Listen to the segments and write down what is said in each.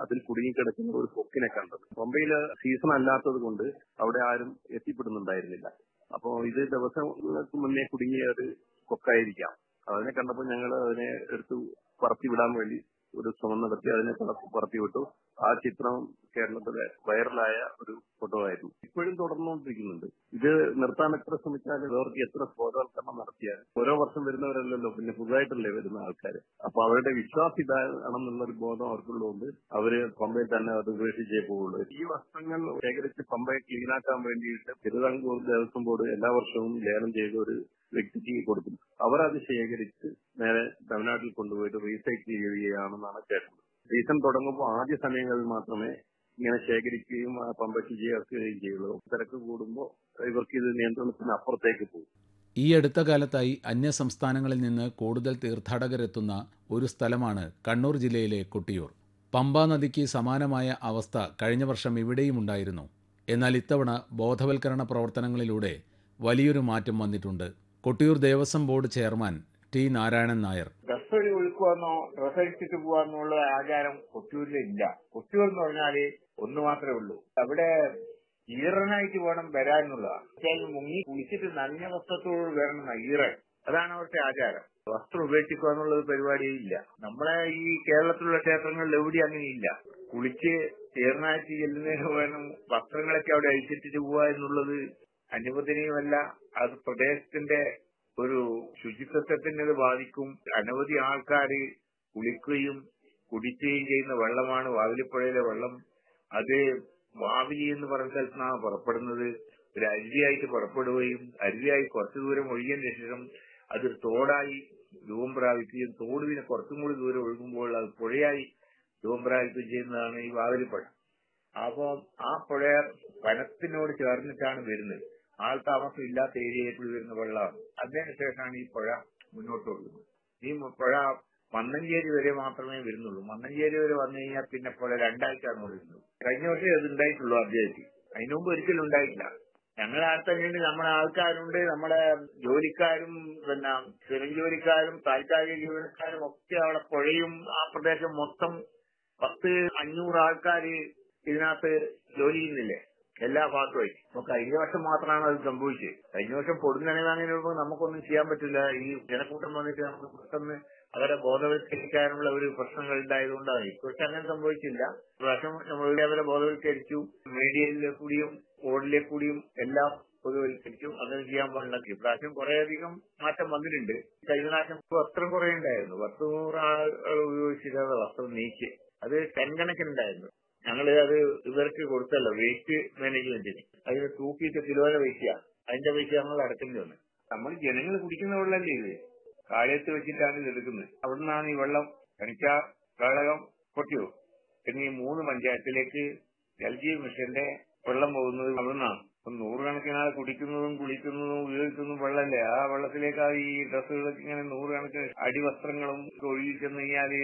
അതിൽ കുടുങ്ങിക്കിടക്കുന്ന ഒരു കൊക്കിനെ കണ്ടത് പമ്പയില് സീസൺ അല്ലാത്തത് കൊണ്ട് അവിടെ ആരും എത്തിപ്പെടുന്നുണ്ടായിരുന്നില്ല അപ്പോ ഇത് ദിവസങ്ങൾക്ക് മുന്നേ കുടുങ്ങിയ ഒരു കൊക്കായിരിക്കാം അതിനെ കണ്ടപ്പോൾ ഞങ്ങൾ അതിനെ എടുത്ത് പറത്തി വിടാൻ വേണ്ടി ഒരു ശ്രമം നടത്തി അതിനെ പറത്തി പറത്തി വിട്ടു ആ ചിത്രം കേരളത്തിലെ വൈറലായ ഒരു ഫോട്ടോ ആയിരുന്നു ഇപ്പോഴും തുടർന്നുകൊണ്ടിരിക്കുന്നുണ്ട് ഇത് നിർത്താൻ എത്ര ശ്രമിച്ചാലും അവർക്ക് എത്ര ബോധവൽക്കരണം നടത്തിയാലും ഓരോ വർഷം വരുന്നവരല്ലല്ലോ പിന്നെ പുതുതായിട്ടല്ലേ വരുന്ന ആൾക്കാർ അപ്പൊ അവരുടെ വിശ്വാസം ഇതാണെന്നുള്ള ഒരു ബോധം അവർക്കുള്ളതുകൊണ്ട് അവര് പമ്പയിൽ തന്നെ അത് ഉപേക്ഷിച്ചേ പോവുള്ളൂ ഈ വസ്ത്രങ്ങൾ ശേഖരിച്ച് പമ്പയെ ക്ലീനാക്കാൻ വേണ്ടിയിട്ട് തിരുവിതാംകൂർ ദേവസ്വം ബോർഡ് എല്ലാ വർഷവും ലേലം ചെയ്ത ഒരു വ്യക്തിക്ക് കൊടുക്കും അവർ അത് ശേഖരിച്ച് നേരെ തമിഴ്നാട്ടിൽ കൊണ്ടുപോയിട്ട് റീസൈക്കിൾ ചെയ്യുകയാണെന്നാണ് കേട്ടത് സീസൺ തുടങ്ങുമ്പോൾ ആദ്യ സമയങ്ങളിൽ മാത്രമേ ഇങ്ങനെ ശേഖരിക്കുകയും ആ പമ്പയ്ക്ക് ചേർക്കുകയും ചെയ്യുള്ളൂ തിരക്ക് കൂടുമ്പോൾ ഇവർക്ക് ഇത് നിയന്ത്രണത്തിന് അപ്പുറത്തേക്ക് പോകും ഈ അടുത്ത കാലത്തായി അന്യ സംസ്ഥാനങ്ങളിൽ നിന്ന് കൂടുതൽ തീർത്ഥാടകരെത്തുന്ന ഒരു സ്ഥലമാണ് കണ്ണൂർ ജില്ലയിലെ കൊട്ടിയൂർ പമ്പാ നദിക്ക് സമാനമായ അവസ്ഥ കഴിഞ്ഞ വർഷം ഇവിടെയും ഉണ്ടായിരുന്നു എന്നാൽ ഇത്തവണ ബോധവൽക്കരണ പ്രവർത്തനങ്ങളിലൂടെ വലിയൊരു മാറ്റം വന്നിട്ടുണ്ട് Kottiyoor Devaswom board chairman T Narayanan Nair dress ഒരു ഒഴുക്കുവാന്നോ ഡ്രസ് അടിച്ചിട്ട് പോവാന്നുള്ള ആചാരം കൊട്ടിയൂരിൽ ഇല്ല കൊട്ടിയൂർ എന്ന് പറഞ്ഞാല് ഒന്ന് മാത്രമേ ഉള്ളൂ അവിടെ ഈറനായിട്ട് വേണം വരാനുള്ളതാണ് പക്ഷേ മുങ്ങി കുളിച്ചിട്ട് നനഞ്ഞ വസ്ത്രത്തോട് വരണം ഈറൻ അതാണ് അവരുടെ ആചാരം വസ്ത്രം ഉപേക്ഷിക്കുക എന്നുള്ളത് പരിപാടിയേ ഇല്ല നമ്മളെ ഈ കേരളത്തിലുള്ള ക്ഷേത്രങ്ങളിൽ എവിടെയും അങ്ങനെയില്ല കുളിച്ച് ചേർന്നായിട്ട് ചെല്ലുന്നതിന് വേണം വസ്ത്രങ്ങളൊക്കെ അവിടെ അഴിച്ചിട്ടിട്ട് പോവുക എന്നുള്ളത് അനുവദനീയമല്ല അത് പ്രദേശത്തിന്റെ ഒരു ശുചിത്വത്തിന് ഇത് ബാധിക്കും അനവധി ആൾക്കാര് കുളിക്കുകയും കുടിക്കുകയും ചെയ്യുന്ന വെള്ളമാണ് വാവിലിപ്പുഴയിലെ വെള്ളം അത് വാവിലി എന്ന് പറഞ്ഞ സ്ഥലത്താണ് പുറപ്പെടുന്നത് ഒരു അരുവിയായിട്ട് പുറപ്പെടുകയും അരുവിയായി കുറച്ചു ദൂരം ഒഴുകിയതിനു ശേഷം അതൊരു തോടായി രൂപം പ്രാപിക്കുകയും തോട് പിന്നെ കുറച്ചും കൂടി ദൂരം ഒഴുകുമ്പോൾ അത് പുഴയായി രൂപം പ്രാപിക്കുകയും ചെയ്യുന്നതാണ് ഈ വാവിലിപ്പുഴ അപ്പം ആ പുഴ വനത്തിനോട് ചേർന്നിട്ടാണ് വരുന്നത് ആൾ താമസം ഇല്ലാത്ത ഏരിയയിൽ കൂടി വരുന്ന വെള്ളമാണ് അതിനുശേഷമാണ് ഈ പുഴ മുന്നോട്ട് ഒഴുകുന്നത് ഈ പുഴ മന്നഞ്ചേരി വരെ മാത്രമേ വരുന്നുള്ളൂ മന്നഞ്ചേരി വരെ വന്നു കഴിഞ്ഞാൽ പിന്നെ പുഴ രണ്ടായിട്ടാണ് വരുന്നത് കഴിഞ്ഞ വർഷം അത് ഉണ്ടായിട്ടുള്ളൂ അദ്വൈതി അതിനു മുമ്പ് ഒരിക്കലും ഉണ്ടായിട്ടില്ല ഞങ്ങളെ അടുത്തന്നെ നമ്മുടെ ആൾക്കാരുണ്ട് നമ്മുടെ ജോലിക്കാരും പിന്നെ സ്ഥിരം ജോലിക്കാരും താൽക്കാലിക ജീവനക്കാരും ഒക്കെ അവിടെ പുഴയും ആ പ്രദേശം മൊത്തം പത്ത് അഞ്ഞൂറ് ആൾക്കാര് ഇതിനകത്ത് ജോലി ചെയ്യുന്നില്ലേ എല്ലാ ഭാഗത്തുമായി അപ്പൊ കഴിഞ്ഞ വർഷം മാത്രമാണ് അത് സംഭവിച്ചത് കഴിഞ്ഞ വർഷം പൊടുന്നനെ അങ്ങനെ നമുക്കൊന്നും ചെയ്യാൻ പറ്റില്ല ഈ ജനക്കൂട്ടം വന്നിട്ട് നമുക്ക് പെട്ടെന്ന് അവരെ ബോധവൽക്കരിക്കാനുള്ള ഒരു പ്രശ്നങ്ങൾ ഉണ്ടായതുകൊണ്ടാണ് ഇപ്രാവശ്യം അങ്ങനെ സംഭവിച്ചില്ല ഇപ്രാവശ്യം നമ്മൾ അവരെ ബോധവൽക്കരിച്ചു മീഡിയയിലെ കൂടിയും ബോർഡിലെ കൂടിയും എല്ലാം പൊതുവൽക്കരിച്ചു അങ്ങനെ ചെയ്യാൻ പാടില്ല ഇപ്രാവശ്യം കുറേയധികം മാറ്റം വന്നിട്ടുണ്ട് കഴിഞ്ഞ പ്രാവശ്യം വസ്ത്രം കുറെ ഉണ്ടായിരുന്നു പത്ത് നൂറ് ആളുകൾ ഉപയോഗിച്ചിരുന്ന വസ്ത്രം നീക്കി അത് ടെൻ കണക്കിനുണ്ടായിരുന്നു ഞങ്ങൾ അത് ഇവർക്ക് കൊടുത്തല്ലോ വേസ്റ്റ് മാനേജ്മെന്റിന് അതിന് തൂക്കിയിട്ട് കിലോയുടെ പൈസയാണ് അതിന്റെ പൈസ നമ്മൾ അടക്കേണ്ടി വന്നു നമ്മൾ ജനങ്ങൾ കുടിക്കുന്ന വെള്ളമല്ലേ ഇത് കാലത്ത് വെച്ചിട്ടാണ് ഇത് എടുക്കുന്നത് അവിടെ നിന്നാണ് ഈ വെള്ളം കണിക്ക കാളകം കൊട്ടിയൂർ എന്നീ മൂന്ന് പഞ്ചായത്തിലേക്ക് ജൽജീവ് മിഷന്റെ വെള്ളം പോകുന്നത് അവിടെ നിന്നാണ് നൂറുകണക്കിന് ആൾ കുടിക്കുന്നതും കുളിക്കുന്നതും ഉപയോഗിക്കുന്നതും വെള്ളമല്ലേ ആ വെള്ളത്തിലേക്ക് ഈ ഡ്രസ്സുകളൊക്കെ ഇങ്ങനെ നൂറുകണക്കിന് അടിവസ്ത്രങ്ങളും ഒഴുകി ചെന്ന് കഴിഞ്ഞാല്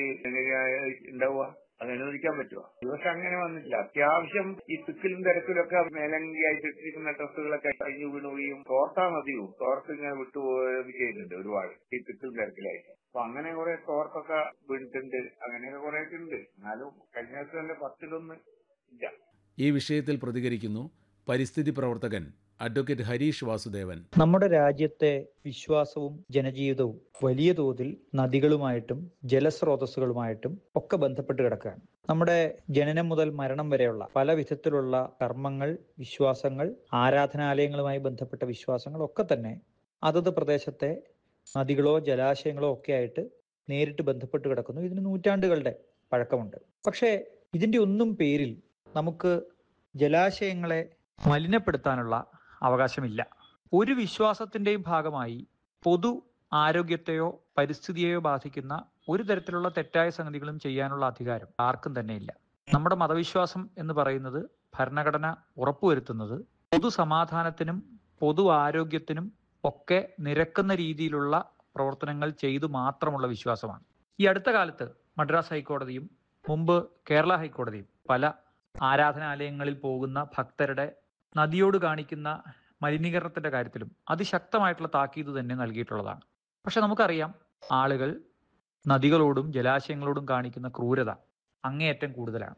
ഉണ്ടാവുക അത് അനുവദിക്കാൻ പറ്റുമോ ദിവസം അങ്ങനെ വന്നിട്ടില്ല അത്യാവശ്യം ഈ തിക്കിലും തിരക്കിലൊക്കെ മേലങ്കിയായിട്ട് ഇട്ടിരിക്കുന്ന ഡ്രസ്സുകളൊക്കെ കഴിഞ്ഞു വീണുകയും തോർത്താ മതിയും തോർത്ത് ഇങ്ങനെ വിട്ടുപോവുകയും ചെയ്യുന്നുണ്ട് ഒരുപാട് ഈ തിക്കിലും തിരക്കിലായിട്ട് അപ്പൊ അങ്ങനെ കുറെ തോർത്തൊക്കെ വീണിട്ടുണ്ട് അങ്ങനെയൊക്കെ കുറെ ഉണ്ട് എന്നാലും കഴിഞ്ഞ ദിവസം തന്നെ പത്തിലൊന്ന് ഇല്ല ഈ വിഷയത്തിൽ പ്രതികരിക്കുന്നു പരിസ്ഥിതി പ്രവർത്തകൻ അഡ്വക്കേറ്റ് ഹരീഷ് വാസുദേവൻ നമ്മുടെ രാജ്യത്തെ വിശ്വാസവും ജനജീവിതവും വലിയ തോതിൽ നദികളുമായിട്ടും ജലസ്രോതസ്സുകളുമായിട്ടും ഒക്കെ ബന്ധപ്പെട്ട് കിടക്കുകയാണ് നമ്മുടെ ജനനം മുതൽ മരണം വരെയുള്ള പല വിധത്തിലുള്ള കർമ്മങ്ങൾ വിശ്വാസങ്ങൾ ആരാധനാലയങ്ങളുമായി ബന്ധപ്പെട്ട വിശ്വാസങ്ങൾ ഒക്കെ തന്നെ അതത് പ്രദേശത്തെ നദികളോ ജലാശയങ്ങളോ ഒക്കെ ആയിട്ട് നേരിട്ട് ബന്ധപ്പെട്ട് കിടക്കുന്നു ഇതിന് നൂറ്റാണ്ടുകളുടെ പഴക്കമുണ്ട് പക്ഷേ ഇതിന്റെ ഒന്നും പേരിൽ നമുക്ക് ജലാശയങ്ങളെ മലിനപ്പെടുത്താനുള്ള അവകാശമില്ല ഒരു വിശ്വാസത്തിന്റെയും ഭാഗമായി പൊതു ആരോഗ്യത്തെയോ പരിസ്ഥിതിയെയോ ബാധിക്കുന്ന ഒരു തരത്തിലുള്ള തെറ്റായ സംഗതികളും ചെയ്യാനുള്ള അധികാരം ആർക്കും തന്നെയില്ല നമ്മുടെ മതവിശ്വാസം എന്ന് പറയുന്നത് ഭരണഘടന ഉറപ്പുവരുത്തുന്നത് പൊതു സമാധാനത്തിനും പൊതു ആരോഗ്യത്തിനും ഒക്കെ നിരക്കുന്ന രീതിയിലുള്ള പ്രവർത്തനങ്ങൾ ചെയ്തു മാത്രമുള്ള വിശ്വാസമാണ് ഈ അടുത്ത കാലത്ത് മദ്രാസ് ഹൈക്കോടതിയും മുമ്പ് കേരള ഹൈക്കോടതിയും പല ആരാധനാലയങ്ങളിൽ പോകുന്ന ഭക്തരുടെ നദിയോട് കാണിക്കുന്ന മലിനീകരണത്തിന്റെ കാര്യത്തിലും അതിശക്തമായിട്ടുള്ള താക്കീത് തന്നെ നൽകിയിട്ടുള്ളതാണ് പക്ഷെ നമുക്കറിയാം ആളുകൾ നദികളോടും ജലാശയങ്ങളോടും കാണിക്കുന്ന ക്രൂരത അങ്ങേയറ്റം കൂടുതലാണ്